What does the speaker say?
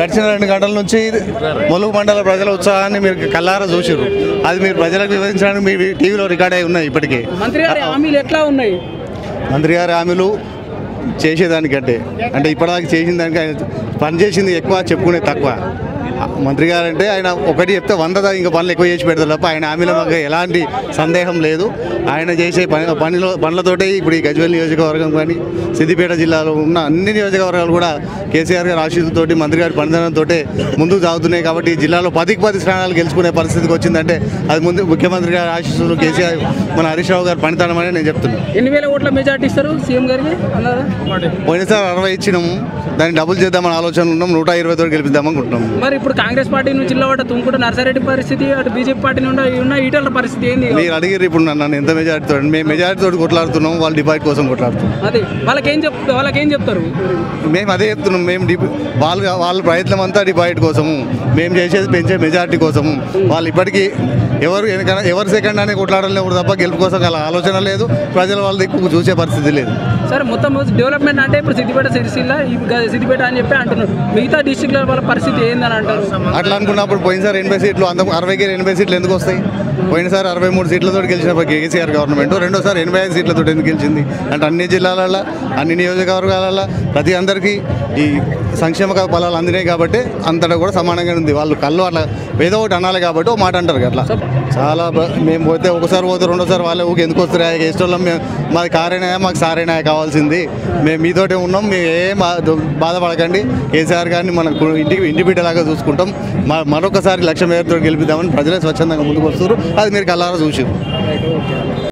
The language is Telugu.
గడిచిన రెండు గంటల నుంచి ములుగు మండల ప్రజల ఉత్సాహాన్ని మీరు కల్లారా చూసిర్రు అది మీరు ప్రజలకు వివరించడానికి మీ టీవీలో రికార్డ్ అయి ఉన్నాయి ఇప్పటికీ మంత్రి గారి హామీలు ఎట్లా ఉన్నాయి మంత్రి గారి హామీలు చేసేదానికంటే అంటే ఇప్పటిదాకా చేసిన దానికి ఆయన పని చేసింది ఎక్కువ చెప్పుకునే తక్కువ మంత్రి గారు అంటే ఆయన ఒకటి చెప్తే వంద దా- ఇంకా పనులు ఎక్కువ చేసి పెడతారు తప్ప ఆయన హామీల మాకు ఎలాంటి సందేహం లేదు ఆయన చేసే పని పనిలో పనులతోటే ఇప్పుడు ఈ గజ్వేల్ నియోజకవర్గం కానీ సిద్దిపేట జిల్లాలో ఉన్న అన్ని నియోజకవర్గాలు కూడా కేసీఆర్ గారి ఆశీస్సుతోటి మంత్రి గారి పనితనంతో ముందుకు సాగుతున్నాయి కాబట్టి ఈ జిల్లాలో పదికి పది స్థానాలు గెలుచుకునే పరిస్థితికి వచ్చిందంటే అది ముందు ముఖ్యమంత్రి గారి ఆశీస్సులు కేసీఆర్ మన హరీష్ రావు గారి పనితనం అని నేను చెప్తున్నాను ఎన్ని వేల ఓట్ల మెజార్టీ ఇస్తారు సీఎం గారికి అన్నారా పోయినసారి అరవై ఇచ్చినాము దాన్ని డబుల్ చేద్దామని ఆలోచన ఉన్నాం నూట ఇరవై తోటి గెలిపిద్దాం అనుకుంటున్నాం మరి ఇప్పుడు కాంగ్రెస్ పార్టీ నుంచి జిల్లా తుంకుట నర్సారెడ్డి పరిస్థితి అటు బీజేపీ పార్టీ నుండి ఉన్న ఈటల పరిస్థితి ఏంది మీరు అడిగిర్రు ఇప్పుడు నన్ను నన్ను ఎంత మెజార్టీ తోటి మేము మెజార్టీ తోటి కొట్లాడుతున్నాం వాళ్ళు డిపాజిట్ కోసం కొట్లాడుతున్నాం అది వాళ్ళకేం చెప్ వాళ్ళకేం చెప్తారు మేము అదే చెప్తున్నాం మేము డిప వాళ్ళు వాళ్ళ ప్రయత్నం అంతా డిపాజిట్ కోసము మేము చేసేది పెంచే మెజార్టీ కోసము వాళ్ళు ఇప్పటికీ ఎవరు వెనక ఎవరు సెకండ్ అని కొట్లాడలేవు తప్ప గెలుపు కోసం గల ఆలోచన లేదు ప్రజలు వాళ్ళ దిక్కు చూసే పరిస్థితి లేదు సరే మొత్తం డెవలప్మెంట్ అంటే ఇప్పుడు సిద్దిపేట సిరిసిల్ల ఈ గ- సిద్దిపేట అని చెప్పి అంటున్నారు మిగతా డిస్టిక్ల వాళ్ళ పరిస్థితి ఏందని అంటారు అట్లా అనుకున్నప్పుడు పోయినసారి ఎనభై సీట్లు అంత అరవైకి ఎనభై సీట్లు ఎందుకు వస్తాయి పోయినసారి అరవై మూడు సీట్లతో గెలిచిన కేసీఆర్ గవర్నమెంట్ రెండోసారి ఎనభై ఐదు సీట్లతో ఎందుకు గెలిచింది అంటే అన్ని జిల్లాలలో అన్ని నియోజకవర్గాలలో ప్రతి అందరికీ ఈ సంక్షేమ ఫలాలు అందినాయి కాబట్టి అంతటా కూడా సమానంగా ఉంది వాళ్ళు కళ్ళు అట్లా ఏదో ఒకటి అనాలి కాబట్టి ఒక మాట అంటారు అట్లా చాలా బ- మేము పోతే ఒకసారి పోతే రెండోసారి వాళ్ళే ఊరికి ఎందుకు వస్తారు ఇష్టం మేము మాది కారేనాయా మాకు సారేనాయ కావాల్సింది మేము మీతోటే ఉన్నాం మేము ఏం బా- బాధపడకండి కేసీఆర్ గారిని మన కు- ఇంటికి ఇంటి బిడ్డలాగా చూసుకుంటాం మ- మరొకసారి లక్ష్యం మేరతో గెలిపిద్దామని ప్రజలే స్వచ్ఛందంగా ముందుకు వస్తారు అది మీరు కల్లారా చూసారు